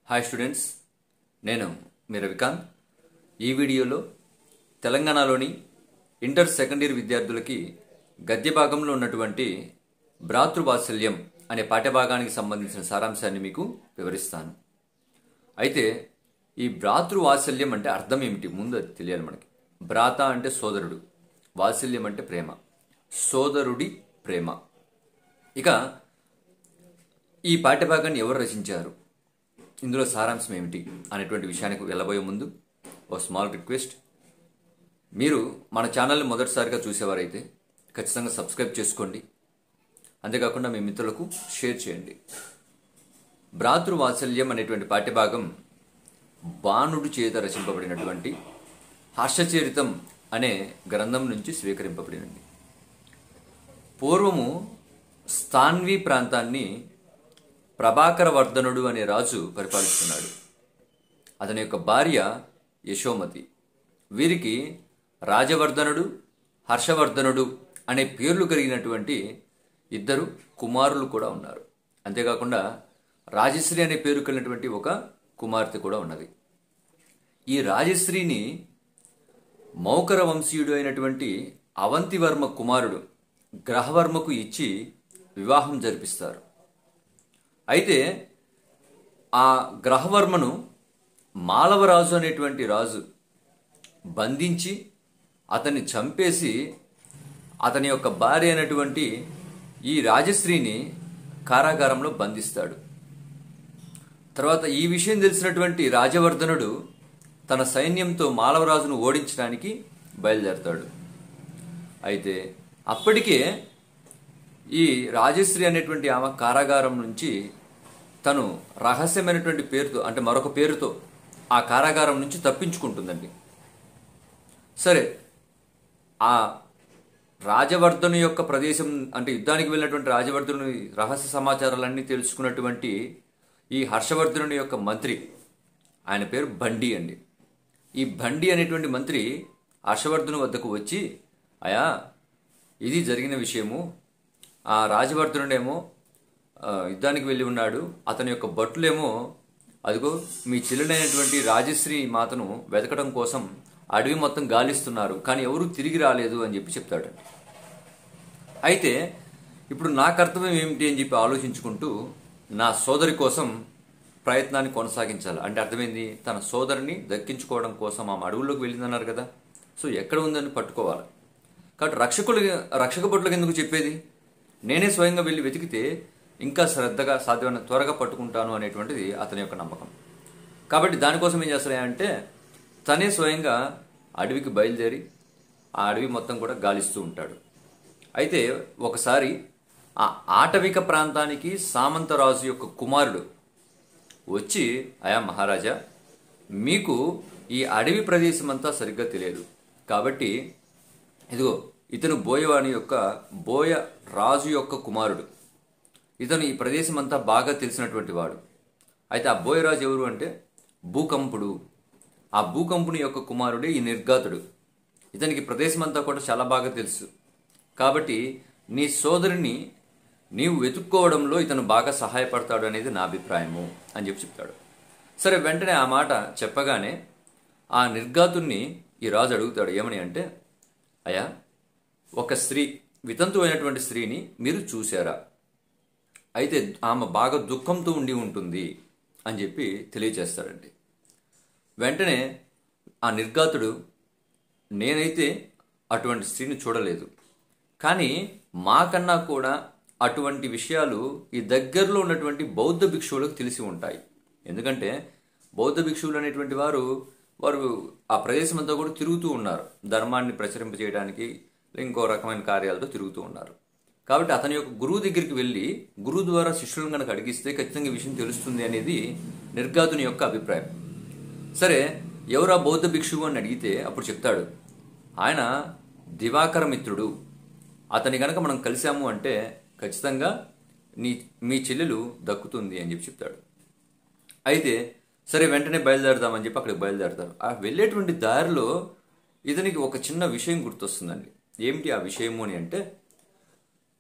hi students నేను మీ రవికాంత్ ఈ వీడియోలో తెలంగాణలోని ఇంటర్ సెకండ్ ఇయర్ విద్యార్థులకి గద్య భాగంలో ఉన్నటువంటి భ్రాతృవాత్సల్యం అనే పాఠ్యభాగానికి సంబంధించిన సారాంశాన్ని మీకు వివరిస్తాను అయితే ఈ భ్రాతృవాత్సల్యం అంటే అర్థం ఏమిటి ముందు అది తెలియాలి మనకి భ్రాత అంటే సోదరుడు వాత్సల్యం అంటే ప్రేమ సోదరుడి ప్రేమ ఇక ఈ పాఠ్యభాగాన్ని ఎవరు రచించారు ఇందులో సారాంశం ఏమిటి అనేటువంటి విషయానికి వెళ్ళబోయే ముందు ఓ స్మాల్ రిక్వెస్ట్ మీరు మన ఛానల్ని మొదటిసారిగా చూసేవారైతే ఖచ్చితంగా సబ్స్క్రైబ్ చేసుకోండి అంతేకాకుండా మీ మిత్రులకు షేర్ చేయండి భ్రాతృవాత్సల్యం అనేటువంటి పాఠ్యభాగం బాణుడు చేత రచింపబడినటువంటి హర్షచరితం అనే గ్రంథం నుంచి స్వీకరింపబడినది పూర్వము స్థాన్వి ప్రాంతాన్ని ప్రభాకర వర్ధనుడు అనే రాజు పరిపాలిస్తున్నాడు అతని యొక్క భార్య యశోమతి వీరికి రాజవర్ధనుడు హర్షవర్ధనుడు అనే పేర్లు కలిగినటువంటి ఇద్దరు కుమారులు కూడా ఉన్నారు అంతేకాకుండా రాజశ్రీ అనే పేరు కలిగినటువంటి ఒక కుమార్తె కూడా ఉన్నది ఈ రాజశ్రీని మౌకర వంశీయుడు అయినటువంటి అవంతివర్మ కుమారుడు గ్రహవర్మకు ఇచ్చి వివాహం జరిపిస్తారు అయితే ఆ గ్రహవర్మను మాలవరాజు అనేటువంటి రాజు బంధించి అతన్ని చంపేసి అతని యొక్క భార్య అయినటువంటి ఈ రాజశ్రీని కారాగారంలో బంధిస్తాడు తర్వాత ఈ విషయం తెలిసినటువంటి రాజవర్ధనుడు తన సైన్యంతో మాలవరాజును ఓడించడానికి బయలుదేరతాడు అయితే అప్పటికే ఈ రాజశ్రీ అనేటువంటి ఆమె కారాగారం నుంచి తను రహస్యమైనటువంటి పేరుతో అంటే మరొక పేరుతో ఆ కారాగారం నుంచి తప్పించుకుంటుందండి సరే ఆ రాజవర్ధను యొక్క ప్రదేశం అంటే యుద్ధానికి వెళ్ళినటువంటి రాజవర్ధను రహస్య సమాచారాలన్నీ తెలుసుకున్నటువంటి ఈ హర్షవర్ధనుని యొక్క మంత్రి ఆయన పేరు బండి అండి ఈ బండి అనేటువంటి మంత్రి హర్షవర్ధను వద్దకు వచ్చి అయా ఇది జరిగిన విషయము ఆ రాజవర్ధనుడేమో ఆ, యుద్ధానికి వెళ్ళి ఉన్నాడు అతని యొక్క భటులేమో అదిగో మీ చెల్లెడైనటువంటి రాజశ్రీ మాతను వెతకడం కోసం అడవి మొత్తం గాలిస్తున్నారు కానీ ఎవరూ తిరిగి రాలేదు అని చెప్పి చెప్తాడు అయితే ఇప్పుడు నా కర్తవ్యం ఏమిటి అని చెప్పి ఆలోచించుకుంటూ నా సోదరి కోసం ప్రయత్నాన్ని కొనసాగించాలి అంటే అర్థమైంది తన సోదరిని దక్కించుకోవడం కోసం ఆమె అడవుల్లోకి వెళ్ళిందన్నారు కదా సో ఎక్కడ ఉందని పట్టుకోవాలి కాబట్టి రక్షకులు రక్షక భటులకు ఎందుకు చెప్పేది నేనే స్వయంగా వెళ్ళి వెతికితే ఇంకా శ్రద్ధగా సాధ్యమైన త్వరగా పట్టుకుంటాను అనేటువంటిది అతని యొక్క నమ్మకం కాబట్టి దానికోసం ఏం చేస్తారంటే తనే స్వయంగా అడవికి బయలుదేరి ఆ అడవి మొత్తం కూడా గాలిస్తూ ఉంటాడు అయితే ఒకసారి ఆ ఆటవిక ప్రాంతానికి సామంతరాజు యొక్క కుమారుడు వచ్చి అయా మహారాజా మీకు ఈ అడవి ప్రదేశం అంతా సరిగ్గా తెలియదు కాబట్టి ఇదిగో ఇతను బోయవాణి యొక్క బోయ రాజు యొక్క కుమారుడు ఇతను ఈ ప్రదేశం అంతా బాగా తెలిసినటువంటి వాడు అయితే ఆ బోయరాజు ఎవరు అంటే భూకంపుడు ఆ భూకంపుని యొక్క కుమారుడే ఈ నిర్ఘాతుడు ఇతనికి ప్రదేశం అంతా కూడా చాలా బాగా తెలుసు కాబట్టి నీ సోదరిని నీవు వెతుక్కోవడంలో ఇతను బాగా సహాయపడతాడు అనేది నా అభిప్రాయము అని చెప్పి చెప్తాడు సరే వెంటనే ఆ మాట చెప్పగానే ఆ నిర్ఘాతుణ్ణి ఈ రాజు అడుగుతాడు ఏమని అంటే అయ్యా ఒక స్త్రీ వితంతు అయినటువంటి స్త్రీని మీరు చూశారా అయితే ఆమె బాగా దుఃఖంతో ఉండి ఉంటుంది అని చెప్పి తెలియచేస్తాడండి వెంటనే ఆ నిర్ఘాతుడు నేనైతే అటువంటి స్త్రీని చూడలేదు కానీ మాకన్నా కూడా అటువంటి విషయాలు ఈ దగ్గరలో ఉన్నటువంటి బౌద్ధ భిక్షువులకు తెలిసి ఉంటాయి ఎందుకంటే బౌద్ధ భిక్షువులు అనేటువంటి వారు వారు ఆ ప్రదేశం అంతా కూడా తిరుగుతూ ఉన్నారు ధర్మాన్ని ప్రచురింపజేయడానికి ఇంకో రకమైన కార్యాలతో తిరుగుతూ ఉన్నారు కాబట్టి అతని యొక్క గురువు దగ్గరికి వెళ్ళి గురువు ద్వారా శిష్యులను కనుక అడిగిస్తే ఖచ్చితంగా ఈ విషయం తెలుస్తుంది అనేది నిర్ఘాతుని యొక్క అభిప్రాయం సరే ఎవరా బౌద్ధ భిక్షువు అని అడిగితే అప్పుడు చెప్తాడు ఆయన దివాకర మిత్రుడు అతని గనక మనం కలిసాము అంటే ఖచ్చితంగా నీ మీ చెల్లెలు దక్కుతుంది అని చెప్పి చెప్తాడు అయితే సరే వెంటనే బయలుదేరదామని చెప్పి అక్కడికి బయలుదేరతారు ఆ వెళ్ళేటువంటి దారిలో ఇతనికి ఒక చిన్న విషయం గుర్తొస్తుందండి ఏమిటి ఆ విషయము అని అంటే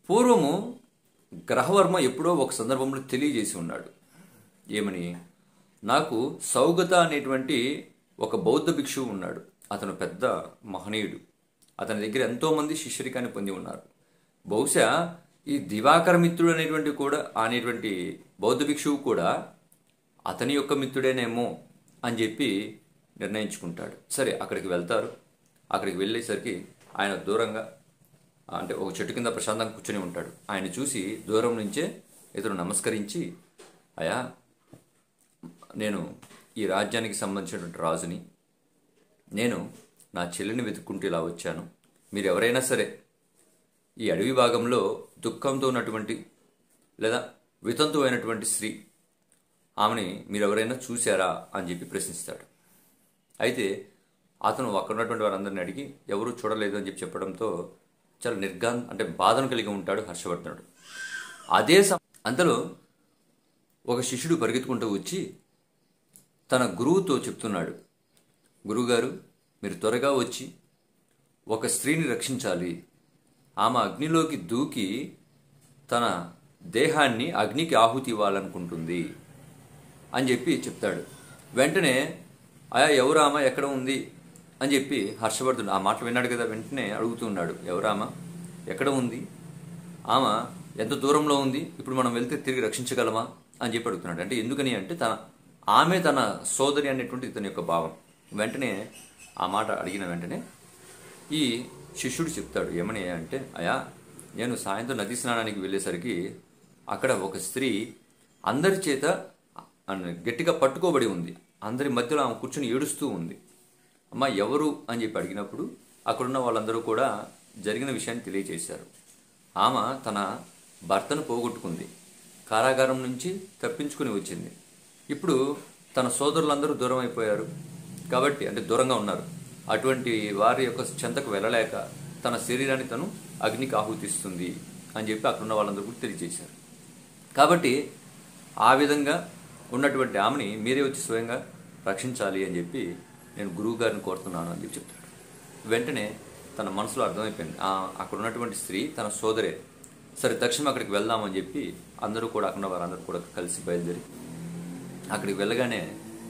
పూర్వము గ్రహవర్మ ఎప్పుడో ఒక సందర్భంలో తెలియజేసి ఉన్నాడు ఏమని నాకు సౌగత అనేటువంటి ఒక బౌద్ధ భిక్షువు ఉన్నాడు అతను పెద్ద మహనీయుడు అతని దగ్గర ఎంతోమంది శిష్యరికాన్ని పొంది ఉన్నారు బహుశా ఈ దివాకర మిత్రుడు అనేటువంటి కూడా అనేటువంటి బౌద్ధ భిక్షువు కూడా అతని యొక్క మిత్రుడేనేమో అని చెప్పి నిర్ణయించుకుంటాడు సరే అక్కడికి వెళ్తారు అక్కడికి వెళ్ళేసరికి ఆయన దూరంగా అంటే ఒక చెట్టు కింద ప్రశాంతంగా కూర్చొని ఉంటాడు ఆయన చూసి దూరం నుంచే ఇతను నమస్కరించి అయా నేను ఈ రాజ్యానికి సంబంధించినటువంటి రాజుని నేను నా చెల్లిని వెతుక్కుంటూ ఇలా వచ్చాను మీరు ఎవరైనా సరే ఈ అడవి భాగంలో దుఃఖంతో ఉన్నటువంటి లేదా వితంతు అయినటువంటి స్త్రీ ఆమెని మీరు ఎవరైనా చూశారా అని చెప్పి ప్రశ్నిస్తాడు అయితే అతను అక్కడ ఉన్నటువంటి వారందరిని అడిగి ఎవరూ చూడలేదు అని చెప్పి చెప్పడంతో చాలా నిర్గా అంటే బాధను కలిగి ఉంటాడు హర్షవర్ధనుడు అదే సమ అంతలో ఒక శిష్యుడు పరిగెత్తుకుంటూ వచ్చి తన గురువుతో చెప్తున్నాడు గురువుగారు మీరు త్వరగా వచ్చి ఒక స్త్రీని రక్షించాలి ఆమె అగ్నిలోకి దూకి తన దేహాన్ని అగ్నికి ఆహుతి ఇవ్వాలనుకుంటుంది అని చెప్పి చెప్తాడు వెంటనే ఆయా ఎవరు ఆమె ఎక్కడ ఉంది అని చెప్పి హర్షవర్ధుడు ఆ మాట విన్నాడు కదా వెంటనే అడుగుతున్నాడు ఎవరామ ఎక్కడ ఉంది ఆమె ఎంత దూరంలో ఉంది ఇప్పుడు మనం వెళ్తే తిరిగి రక్షించగలమా అని చెప్పి అడుగుతున్నాడు అంటే ఎందుకని అంటే తన ఆమె తన సోదరి అనేటువంటి ఇతని యొక్క భావం వెంటనే ఆ మాట అడిగిన వెంటనే ఈ శిష్యుడు చెప్తాడు ఏమని అంటే అయా నేను సాయంత్రం నది స్నానానికి వెళ్ళేసరికి అక్కడ ఒక స్త్రీ అందరి చేత అన్న- గట్టిగా పట్టుకోబడి ఉంది అందరి మధ్యలో ఆమె కూర్చొని ఏడుస్తూ ఉంది అమ్మ ఎవరు అని చెప్పి అడిగినప్పుడు అక్కడున్న వాళ్ళందరూ కూడా జరిగిన విషయాన్ని తెలియజేశారు ఆమె తన భర్తను పోగొట్టుకుంది కారాగారం నుంచి తప్పించుకుని వచ్చింది ఇప్పుడు తన సోదరులందరూ దూరం అయిపోయారు కాబట్టి అంటే దూరంగా ఉన్నారు అటువంటి వారి యొక్క చెంతకు వెళ్ళలేక తన శరీరాన్ని తను అగ్నికి ఆహుతిస్తుంది అని చెప్పి అక్కడున్న వాళ్ళందరూ కూడా తెలియజేశారు కాబట్టి ఆ విధంగా ఉన్నటువంటి ఆమెని మీరే వచ్చి స్వయంగా రక్షించాలి అని చెప్పి నేను గురువు గారిని కోరుతున్నాను అని చెప్పి చెప్తాడు వెంటనే తన మనసులో అర్థమైపోయింది ఆ, అక్కడ ఉన్నటువంటి స్త్రీ తన సోదరే సరే తక్షణం అక్కడికి వెళ్దామని చెప్పి అందరూ కూడా అక్కడ ఉన్న వారందరూ కూడా కలిసి బయలుదేరి అక్కడికి వెళ్ళగానే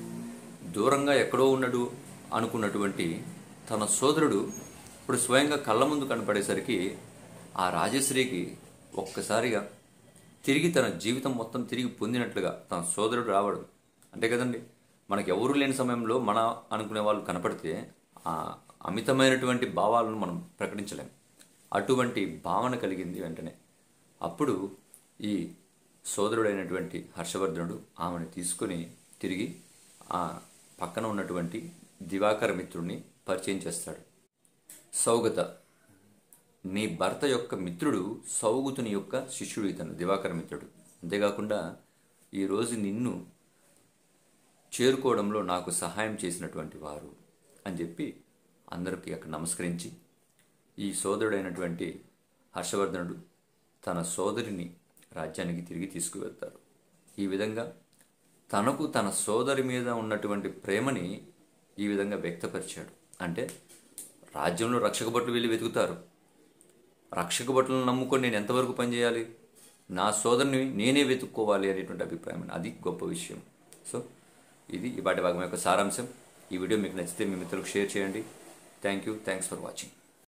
దూరంగా ఎక్కడో ఉన్నాడు అనుకున్నటువంటి తన సోదరుడు ఇప్పుడు స్వయంగా కళ్ళ ముందు కనపడేసరికి ఆ రాజశ్రీకి ఒక్కసారిగా తిరిగి తన జీవితం మొత్తం తిరిగి పొందినట్లుగా తన సోదరుడు రావడం అంతే కదండి మనకి ఎవరు లేని సమయంలో మన అనుకునే వాళ్ళు కనపడితే ఆ అమితమైనటువంటి భావాలను మనం ప్రకటించలేం అటువంటి భావన కలిగింది వెంటనే అప్పుడు ఈ సోదరుడైనటువంటి హర్షవర్ధనుడు ఆమెను తీసుకుని తిరిగి ఆ పక్కన ఉన్నటువంటి దివాకర మిత్రుడిని పరిచయం చేస్తాడు సౌగత నీ భర్త యొక్క మిత్రుడు సౌగుతుని యొక్క శిష్యుడు ఇతను దివాకర మిత్రుడు అంతేకాకుండా ఈరోజు నిన్ను చేరుకోవడంలో నాకు సహాయం చేసినటువంటి వారు అని చెప్పి అందరికీ అక్కడ నమస్కరించి ఈ సోదరుడైనటువంటి హర్షవర్ధనుడు తన సోదరిని రాజ్యానికి తిరిగి తీసుకువెళ్తారు ఈ విధంగా తనకు తన సోదరి మీద ఉన్నటువంటి ప్రేమని ఈ విధంగా వ్యక్తపరిచాడు అంటే రాజ్యంలో రక్షక భటులు వెళ్ళి వెతుకుతారు రక్షక భటులను నమ్ముకొని నేను ఎంతవరకు పనిచేయాలి నా సోదరుని నేనే వెతుక్కోవాలి అనేటువంటి అభిప్రాయం అది గొప్ప విషయం సో ఇది ఇవాటి భాగం యొక్క సారాంశం ఈ వీడియో మీకు నచ్చితే మీ మిత్రులకు షేర్ చేయండి thank you thanks for watching